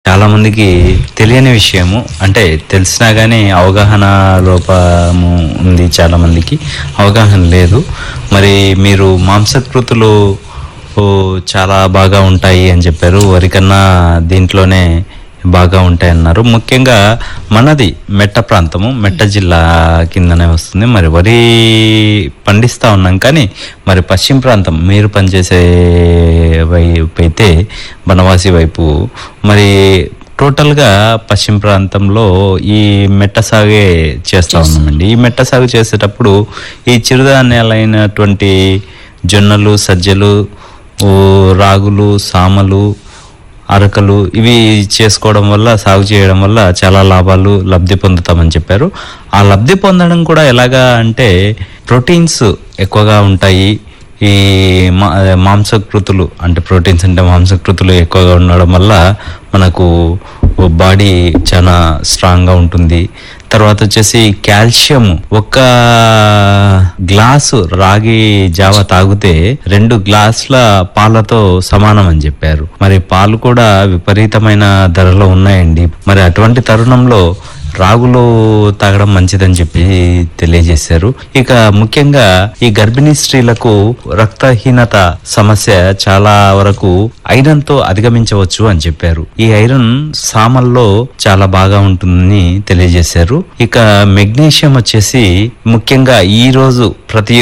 చాలా మందికి తెలియని విషయము అంటే తెలిసినా కానీ అవగాహన లోపము ఉంది చాలా మందికి అవగాహన లేదు మరి మీరు మాంసకృతులు ఓ, చాలా బాగా ఉంటాయి అని చెప్పారు వరికన్నా దీంట్లోనే బాగా ఉంటాయి అన్నారు ముఖ్యంగా మనది మెట్ట ప్రాంతము మెట్ట జిల్లా కిందనే వస్తుంది మరి వరి పండిస్తా ఉన్నాం కానీ మరి పశ్చిమ ప్రాంతం మీరు పనిచేసే వైపు అయితే బనవాసి వైపు మరి టోటల్గా పశ్చిమ ప్రాంతంలో ఈ మెట్ట సాగే చేస్తా ఉన్నామండి ఈ మెట్ట సాగు చేసేటప్పుడు ఈ చిరుధాన్యాలైనటువంటి జొన్నలు సజ్జలు ఓ, రాగులు సామలు అరకలు ఇవి చేసుకోవడం వల్ల సాగు చేయడం వల్ల చాలా లాభాలు లబ్ధి పొందుతామని చెప్పారు ఆ లబ్ధి పొందడం కూడా ఎలాగా అంటే ప్రోటీన్స్ ఎక్కువగా ఉంటాయి ఈ మా మాంసకృతులు అంటే ప్రోటీన్స్ అంటే మాంసకృతులు ఎక్కువగా ఉండడం వల్ల మనకు బాడీ చాలా స్ట్రాంగ్గా ఉంటుంది తర్వాత వచ్చేసి కాల్షియం ఒక గ్లాసు రాగి జావ తాగితే రెండు గ్లాసుల పాలతో సమానం అని చెప్పారు మరి పాలు కూడా విపరీతమైన ధరలో ఉన్నాయండి మరి అటువంటి తరుణంలో రాగులు తాగడం మంచిదని చెప్పి తెలియజేశారు ఇక ముఖ్యంగా ఈ గర్భిణీ స్త్రీలకు రక్తహీనత సమస్య చాలా వరకు ఐరన్ తో అధిగమించవచ్చు అని చెప్పారు ఈ ఐరన్ సామల్లో చాలా బాగా ఉంటుందని తెలియజేశారు ఇక మెగ్నీషియం వచ్చేసి ముఖ్యంగా ఈ రోజు ప్రతి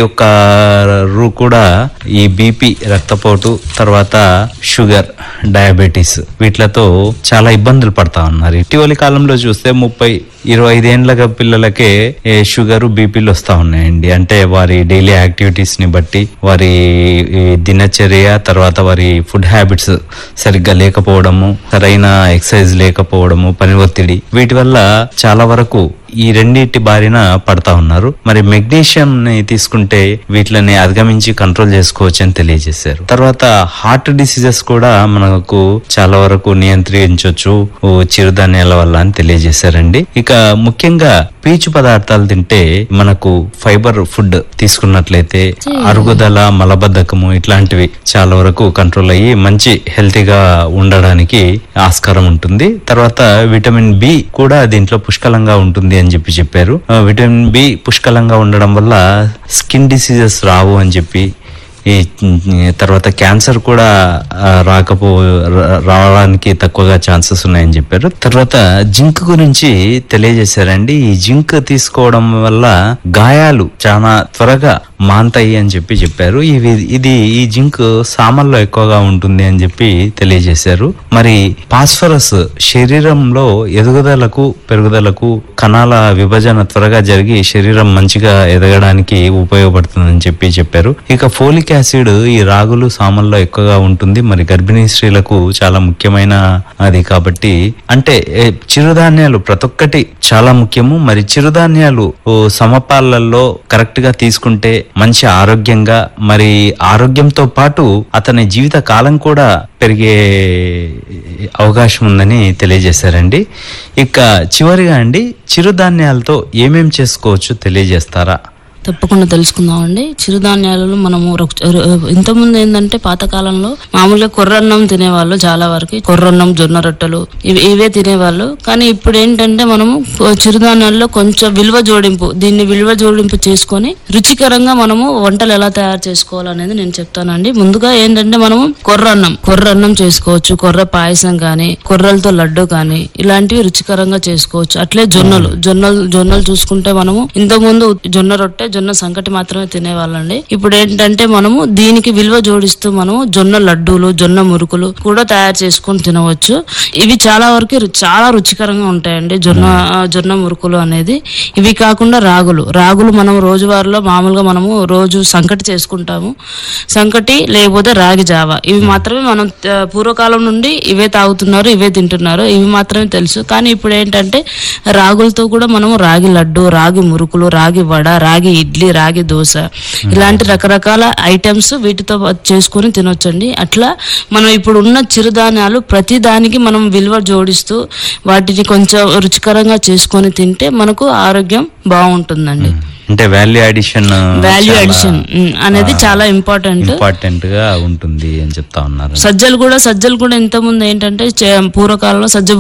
ఒక్కరు కూడా ఈ బీపీ రక్తపోటు తర్వాత షుగర్ డయాబెటీస్ వీటిలతో చాలా ఇబ్బందులు పడతా ఉన్నారు ఇటీవలి కాలంలో చూస్తే ముప్పై ఇరవై ఐదేండ్ల పిల్లలకే ఏ షుగర్ బీపీలు వస్తా ఉన్నాయండి అంటే వారి డైలీ యాక్టివిటీస్ ని బట్టి వారి ఈ దినచర్య తర్వాత వారి ఫుడ్ హ్యాబిట్స్ సరిగ్గా లేకపోవడము సరైన ఎక్సర్సైజ్ లేకపోవడము పని ఒత్తిడి వీటి వల్ల చాలా వరకు ఈ రెండింటి బారిన పడతా ఉన్నారు మరి మెగ్నీషియం ని తీసుకుంటే వీటిని అధిగమించి కంట్రోల్ చేసుకోవచ్చు అని తెలియజేశారు తర్వాత హార్ట్ డిసీజెస్ కూడా మనకు చాలా వరకు నియంత్రించవచ్చు ఓ చిరుధాన్యాల వల్ల అని తెలియజేశారండి ఇక ముఖ్యంగా పీచు పదార్థాలు తింటే మనకు ఫైబర్ ఫుడ్ తీసుకున్నట్లయితే అరుగుదల మలబద్ధకము ఇట్లాంటివి చాలా వరకు కంట్రోల్ అయ్యి మంచి హెల్తీగా ఉండడానికి ఆస్కారం ఉంటుంది తర్వాత విటమిన్ బి కూడా దీంట్లో పుష్కలంగా ఉంటుంది అని చెప్పి చెప్పారు ఆ, విటమిన్ బి పుష్కలంగా ఉండడం వల్ల స్కిన్ డిసీజెస్ రావు అని చెప్పి ఈ ఈ తర్వాత క్యాన్సర్ కూడా ఆ, రాకపో రా- రావడానికి తక్కువగా ఛాన్సెస్ ఉన్నాయని చెప్పారు తర్వాత జింక్ గురించి తెలియజేశారండి ఈ జింక్ తీసుకోవడం వల్ల గాయాలు చాలా త్వరగా మాంతాయి అని చెప్పి చెప్పారు ఇవి ఇది ఈ జింక్ సామల్లో ఎక్కువగా ఉంటుంది అని చెప్పి తెలియజేశారు మరి పాస్ఫరస్ శరీరంలో ఎదుగుదలకు పెరుగుదలకు కణాల విభజన త్వరగా జరిగి శరీరం మంచిగా ఎదగడానికి ఉపయోగపడుతుందని చెప్పి చెప్పారు ఇక ఫోలిక్ యాసిడ్ ఈ రాగులు సామల్లో ఎక్కువగా ఉంటుంది మరి గర్భిణీ స్త్రీలకు చాలా ముఖ్యమైన అది కాబట్టి అంటే ఏ, చిరుధాన్యాలు ప్రతి ఒక్కటి చాలా ముఖ్యము మరి చిరుధాన్యాలు ఓ సమపాలల్లో కరెక్ట్ గా తీసుకుంటే మంచి ఆరోగ్యంగా మరి ఆరోగ్యంతో పాటు అతని జీవిత కాలం కూడా పెరిగే అవకాశం ఉందని తెలియజేశారండి ఇక చివరిగా అండి చిరుధాన్యాలతో ఏమేం చేసుకోవచ్చు తెలియజేస్తారా తప్పకుండా తెలుసుకుందామండి చిరుధాన్యాలలో మనము రొక్- రు- ఇంతకుముందు ఏంటంటే పాతకాలంలో మామూలుగా కొర్రన్నం తినేవాళ్ళు చాలా వరకు కొర్రన్నం జొన్న రొట్టెలు ఇవి ఇవే తినేవాళ్ళు కానీ ఇప్పుడు ఏంటంటే మనము కొ- చిరుధాన్యాల్లో కొంచెం విలువ జోడింపు దీన్ని విలువ జోడింపు చేసుకొని రుచికరంగా మనము వంటలు ఎలా తయారు చేసుకోవాలనేది నేను చెప్తానండి ముందుగా ఏంటంటే మనము కొర్రన్నం కొర్రన్నం చేసుకోవచ్చు కొర్ర పాయసం కానీ కొర్రలతో లడ్డు కానీ ఇలాంటివి రుచికరంగా చేసుకోవచ్చు అట్లే జొన్నలు జొన్నలు జొన్నలు చూసుకుంటే మనము ఇంతకు ముందు జొన్న రొట్టె జొన్న సంకటి మాత్రమే తినేవాళ్ళండి ఇప్పుడు ఏంటంటే మనము దీనికి విలువ జోడిస్తూ మనము జొన్న లడ్డూలు జొన్న మురుకులు కూడా తయారు చేసుకొని తినవచ్చు ఇవి చాలా వరకు రు- చాలా రుచికరంగా ఉంటాయండి జొన్న ఆ, జొన్న మురుకులు అనేది ఇవి కాకుండా రాగులు రాగులు మనం రోజువారీలో మామూలుగా మనము రోజు సంకటి చేసుకుంటాము సంకటి లేకపోతే రాగి జావ ఇవి మాత్రమే మనం ఆ, పూర్వకాలం నుండి ఇవే తాగుతున్నారు ఇవే తింటున్నారు ఇవి మాత్రమే తెలుసు కానీ ఇప్పుడు ఏంటంటే రాగులతో కూడా మనము రాగి లడ్డు రాగి మురుకులు రాగి వడ రాగి ఇడ్లీ రాగి దోశ ఇలాంటి రకరకాల ఐటమ్స్ వీటితో చేసుకొని తినొచ్చండి అట్లా మనం ఇప్పుడు ఉన్న చిరుధాన్యాలు ప్రతి దానికి మనం విలువ జోడిస్తూ వాటిని కొంచెం రుచికరంగా చేసుకొని తింటే మనకు ఆరోగ్యం బాగుంటుందండి అంటే వాల్యూ అడిషన్ వాల్యూ అడిషన్ అనేది చాలా ఇంపార్టెంట్ ఇంపార్టెంట్ గా ఉంటుంది అని చెప్తా ఉన్నారు సజ్జలు కూడా సజ్జలు కూడా ఇంతకుముందు ఏంటంటే చే- పూర్వకాలంలో సజ్జ